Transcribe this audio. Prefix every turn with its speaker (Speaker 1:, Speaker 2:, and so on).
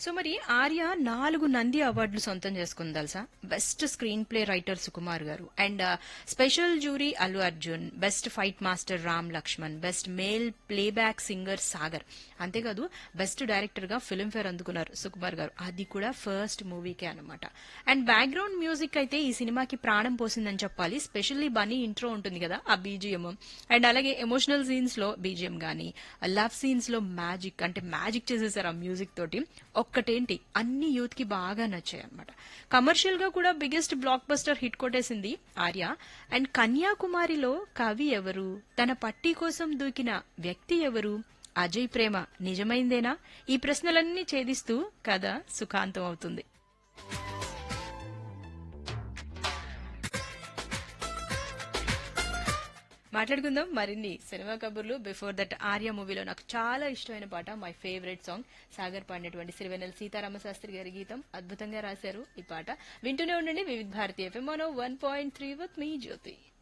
Speaker 1: so మరి ఆర్య నాలుగు నంది అవార్డులు సొంతం చేసుకుంది తెలుసా best screenplay writer Sukumar garu and special jury Allu Arjun best fight master Ram Lakshman best male playback singer Sagar అంతేకాదు బెస్ట్ డైరెక్టర్ గా ఫిల్మ్ఫేర్ అందుకున్నారు సుకుమార్ గారు అది కూడా ఫస్ట్ మూవీకే అనమాట అండ్ బ్యాక్గ్రౌండ్ మ్యూజిక్ అయితే ఈ సినిమాకి ప్రాణం పోసిందని చెప్పాలి స్పెషల్లీ బనీ ఇంట్రో ఉంటుంది కదా ఆ బీజిఎం అండ్ అలాగే ఎమోషనల్ సీన్స్ లో బీజిఎం గానీ లవ్ సీన్స్ లో మ్యాజిక్ అంటే మ్యాజిక్ చేసేసారు ఆ మ్యూజిక్ తోటి ఒక్కటేంటి అన్ని యూత్ కి బాగా నచ్చాయి అనమాట కమర్షియల్ గా కూడా బిగ్గెస్ట్ బ్లాక్ బస్టర్ హిట్ కొట్టేసింది ఆర్య అండ్ కన్యాకుమారిలో కవి ఎవరు తన పట్టి కోసం దూకిన వ్యక్తి ఎవరు అజయ్ ప్రేమ నిజమైందేనా ఈ ప్రశ్నలన్నీ ఛేదిస్తూ కథ సుఖాంతం అవుతుంది మాట్లాడుకుందాం మరిన్ని సినిమా కబుర్లు బిఫోర్ దట్ ఆర్య మూవీలో నాకు చాలా ఇష్టమైన పాట మై ఫేవరెట్ సాంగ్ సాగర్ పాడినటువంటి సిరివెన్నెల సీతారామ శాస్త్రి గారి గీతం అద్భుతంగా రాశారు ఈ పాట వింటూనే ఉండండి వివిధ భారతీయ FM one point three with మీ జ్యోతి